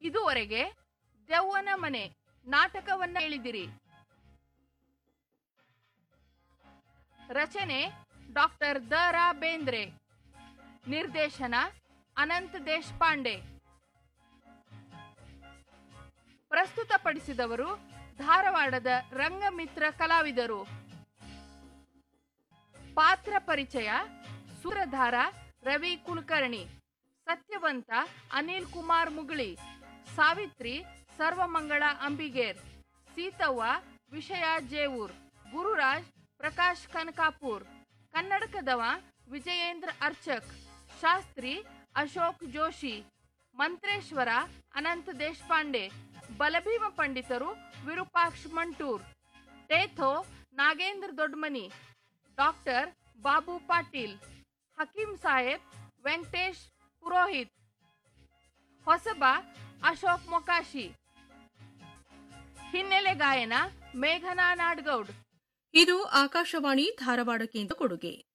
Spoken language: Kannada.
ಇದುವರೆಗೆ ದೆವ್ವನ ಮನೆ ನಾಟಕವನ್ನ ಹೇಳಿದಿರಿ ರಚನೆ ಡಾಕ್ಟರ್ ದ ರಾ ಬೇಂದ್ರೆ ನಿರ್ದೇಶನ ಅನಂತ್ ದೇಶಪಾಂಡೆ ಪ್ರಸ್ತುತಪಡಿಸಿದವರು ಧಾರವಾಡದ ರಂಗಮಿತ್ರ ಕಲಾವಿದರು ಪಾತ್ರ ಪರಿಚಯ ಸೂರಧಾರ ರವಿ ಕುಲಕರ್ಣಿ ಸತ್ಯವಂತ ಅನಿಲ್ ಕುಮಾರ್ ಮುಗುಳಿ ಸಾವಿತ್ರಿ ಸರ್ವಮಂಗಳ ಅಂಬಿಗೇರ್ ಸೀತವ್ವ ವಿಷಯ ಜೇವೂರ್ ಗುರುರಾಜ್ ಪ್ರಕಾಶ್ ಕನಕಾಪುರ್ ಕನ್ನಡಕದವ ವಿಜಯೇಂದ್ರ ಅರ್ಚಕ್ ಶಾಸ್ತ್ರಿ ಅಶೋಕ್ ಜೋಶಿ ಮಂತ್ರೇಶ್ವರ ಅನಂತ ದೇಶಪಾಂಡೆ ಬಲಭೀಮ ಪಂಡಿತರು ವಿರೂಪಾಕ್ಷ ಮಂಟೂರ್ ಟೇಥೋ ನಾಗೇಂದ್ರ ದೊಡ್ಮನಿ ಡಾಕ್ಟರ್ ಬಾಬು ಪಾಟೀಲ್ ಹಕೀಂ ಸಾಹೇಬ್ ವೆಂಕಟೇಶ್ ಪುರೋಹಿತ್ ಹೊಸಬ ಅಶೋಕ್ ಮೊಕಾಶಿ ಹಿನ್ನೆಲೆ ಗಾಯನ ಮೇಘನಾ ನಾಡ್ಗೌಡ್ ಇದು ಆಕಾಶವಾಣಿ ಧಾರವಾಡ ಕೇಂದ್ರ ಕೊಡುಗೆ